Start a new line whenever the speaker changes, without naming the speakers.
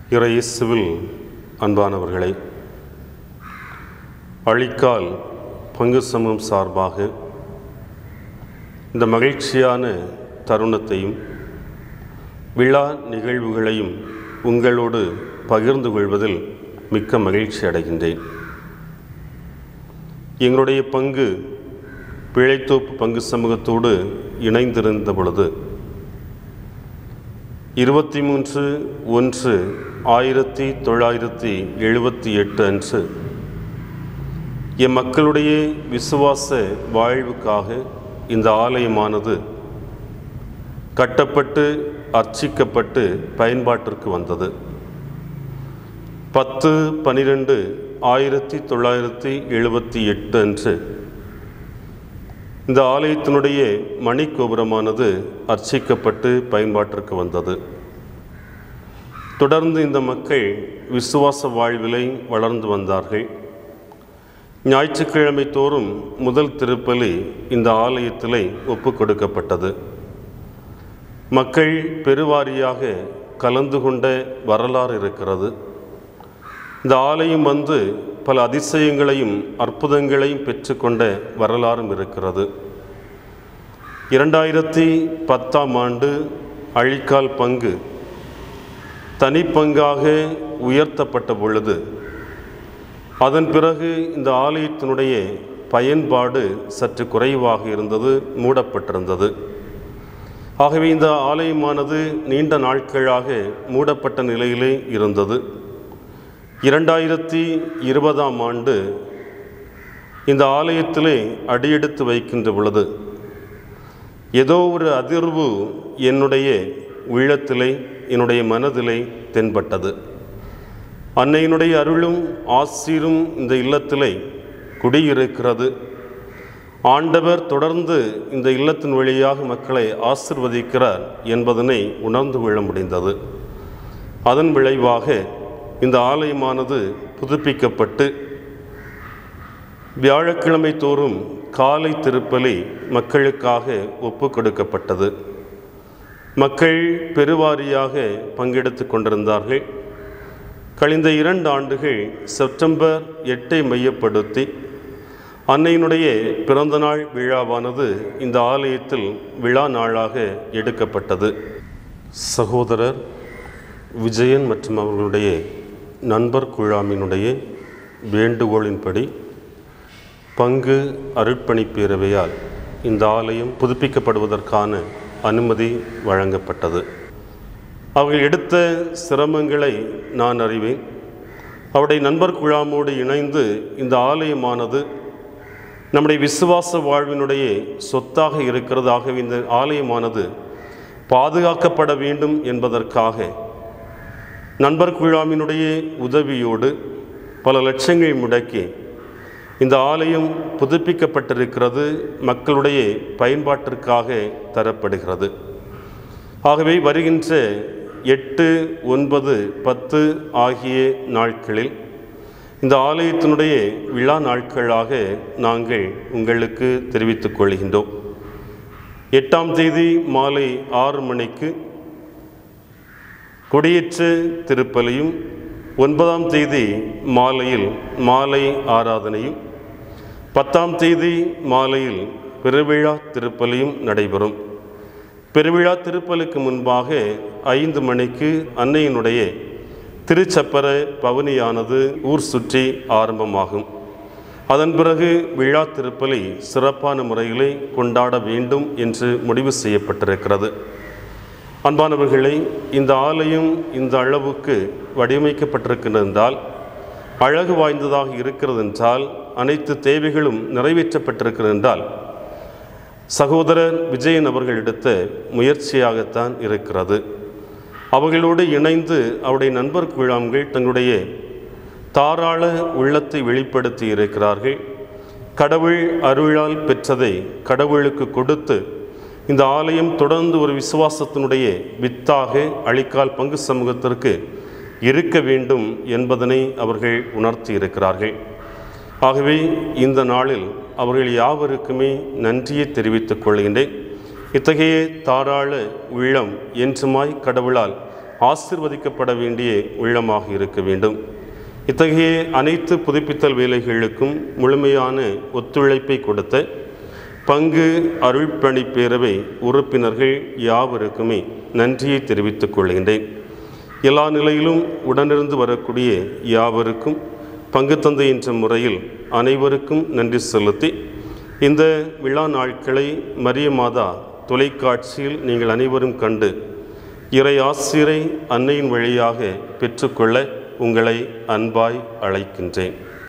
இறையேசுவில் அன்பானவர்களே அழிக்கால் பங்கு சமூகம் சார்பாக இந்த மகிழ்ச்சியான தருணத்தையும் விழா நிகழ்வுகளையும் உங்களோடு பகிர்ந்து கொள்வதில் மிக்க மகிழ்ச்சி அடைகின்றேன் எங்களுடைய பங்கு பிழைத்தோப்பு பங்கு சமூகத்தோடு இணைந்திருந்த பொழுது இருபத்தி மூன்று ஒன்று ஆயிரத்தி தொள்ளாயிரத்தி எழுபத்தி எட்டு அன்று எம் மக்களுடைய விசுவாச வாழ்வுக்காக இந்த ஆலயமானது கட்டப்பட்டு அர்ச்சிக்கப்பட்டு பயன்பாட்டிற்கு வந்தது பத்து பனிரெண்டு ஆயிரத்தி தொள்ளாயிரத்தி எழுபத்தி எட்டு அன்று இந்த ஆலயத்தினுடைய மணிக்கோபுரமானது அர்ச்சிக்கப்பட்டு பயன்பாட்டிற்கு வந்தது தொடர்ந்து இந்த மக்கள் விசுவாச வாழ்விலை வளர்ந்து வந்தார்கள் ஞாயிற்றுக்கிழமை தோறும் முதல் திருப்பலி இந்த ஆலயத்திலே ஒப்பு கொடுக்கப்பட்டது மக்கள் பெருவாரியாக கலந்து கொண்ட வரலாறு இருக்கிறது இந்த ஆலயம் வந்து பல அதிசயங்களையும் அற்புதங்களையும் பெற்றுக்கொண்ட வரலாறும் இருக்கிறது இரண்டாயிரத்தி பத்தாம் ஆண்டு அழிக்கால் பங்கு தனிப்பங்காக உயர்த்தப்பட்ட பொழுது அதன் பிறகு இந்த ஆலயத்தினுடைய பயன்பாடு சற்று குறைவாக இருந்தது மூடப்பட்டிருந்தது ஆகவே இந்த ஆலயமானது நீண்ட நாட்களாக மூடப்பட்ட நிலையிலே இருந்தது இரண்டாயிரத்தி இருபதாம் ஆண்டு இந்த ஆலயத்திலே அடியெடுத்து வைக்கின்ற பொழுது ஏதோ ஒரு அதிர்வு என்னுடைய உள்ளத்திலே என்னுடைய மனதிலே தென்பட்டது அன்னையினுடைய அருளும் ஆசீரும் இந்த இல்லத்திலே குடியிருக்கிறது ஆண்டவர் தொடர்ந்து இந்த இல்லத்தின் வழியாக மக்களை ஆசிர்வதிக்கிறார் என்பதனை உணர்ந்து கொள்ள முடிந்தது அதன் விளைவாக இந்த ஆலயமானது புதுப்பிக்கப்பட்டு வியாழக்கிழமை தோறும் காலை திருப்பலி மக்களுக்காக ஒப்பு கொடுக்கப்பட்டது மக்கள் பெருவாரியாக பங்கெடுத்து கொண்டிருந்தார்கள் கழிந்த இரண்டு ஆண்டுகள் செப்டம்பர் எட்டை மையப்படுத்தி அன்னையினுடைய பிறந்தநாள் விழாவானது இந்த ஆலயத்தில் விழா நாளாக எடுக்கப்பட்டது சகோதரர் விஜயன் மற்றும் அவர்களுடைய நண்பர் குழாமினுடைய வேண்டுகோளின்படி பங்கு அருட்பணி பேரவையால் இந்த ஆலயம் புதுப்பிக்கப்படுவதற்கான அனுமதி வழங்கப்பட்டது அவர்கள் எடுத்த சிரமங்களை நான் அறிவேன் அவருடைய நண்பர் குழாமோடு இணைந்து இந்த ஆலயமானது நம்முடைய விசுவாச வாழ்வினுடைய சொத்தாக இருக்கிறது ஆகவே இந்த ஆலயமானது பாதுகாக்கப்பட வேண்டும் என்பதற்காக நண்பர் குழாமினுடைய உதவியோடு பல லட்சங்கள் முடக்கி இந்த ஆலயம் புதுப்பிக்கப்பட்டிருக்கிறது மக்களுடைய பயன்பாட்டிற்காக தரப்படுகிறது ஆகவே வருகின்ற எட்டு ஒன்பது பத்து ஆகிய நாட்களில் இந்த ஆலயத்தினுடைய விழா நாட்களாக நாங்கள் உங்களுக்கு தெரிவித்துக் கொள்கின்றோம் எட்டாம் தேதி மாலை ஆறு மணிக்கு கொடியேற்ற திருப்பலியும் ஒன்பதாம் தேதி மாலையில் மாலை ஆராதனையும் பத்தாம் தேதி மாலையில் பெருவிழா திருப்பலியும் நடைபெறும் பெருவிழா திருப்பலுக்கு முன்பாக ஐந்து மணிக்கு அன்னையினுடைய திருச்சப்பர பவனியானது ஊர் சுற்றி ஆரம்பமாகும் அதன் பிறகு விழா திருப்பலி சிறப்பான முறையிலே கொண்டாட வேண்டும் என்று முடிவு செய்யப்பட்டிருக்கிறது அன்பானவர்களை இந்த ஆலயம் இந்த அளவுக்கு வடிவமைக்கப்பட்டிருக்கிறதால் அழகு வாய்ந்ததாக இருக்கிறது என்றால் அனைத்து தேவைகளும் நிறைவேற்றப்பட்டிருக்கிறது என்றால் சகோதரர் விஜயன் அவர்கள் எடுத்த முயற்சியாகத்தான் இருக்கிறது அவர்களோடு இணைந்து அவருடைய நண்பர் குழாம்கள் தங்களுடைய தாராள உள்ளத்தை வெளிப்படுத்தி இருக்கிறார்கள் கடவுள் அருளால் பெற்றதை கடவுளுக்கு கொடுத்து இந்த ஆலயம் தொடர்ந்து ஒரு விசுவாசத்தினுடைய வித்தாக அழிக்கால் பங்கு சமூகத்திற்கு இருக்க வேண்டும் என்பதனை அவர்கள் உணர்த்தி இருக்கிறார்கள் ஆகவே இந்த நாளில் அவர்கள் யாவருக்குமே நன்றியை தெரிவித்துக் கொள்கின்றேன் இத்தகைய தாராள உள்ளம் என்றுமாய் கடவுளால் ஆசிர்வதிக்கப்பட வேண்டிய உள்ளமாக இருக்க வேண்டும் இத்தகைய அனைத்து புதுப்பித்தல் வேலைகளுக்கும் முழுமையான ஒத்துழைப்பை கொடுத்த பங்கு அருள்பணி பேரவை உறுப்பினர்கள் யாவருக்குமே நன்றியை தெரிவித்துக் கொள்கின்றேன் எல்லா நிலையிலும் உடனிருந்து வரக்கூடிய யாவருக்கும் பங்கு தந்தை என்ற முறையில் அனைவருக்கும் நன்றி செலுத்தி இந்த விழா நாட்களை மரிய மாதா தொலைக்காட்சியில் நீங்கள் அனைவரும் கண்டு இறை ஆசிரை அன்னையின் வழியாக பெற்றுக்கொள்ள உங்களை அன்பாய் அழைக்கின்றேன்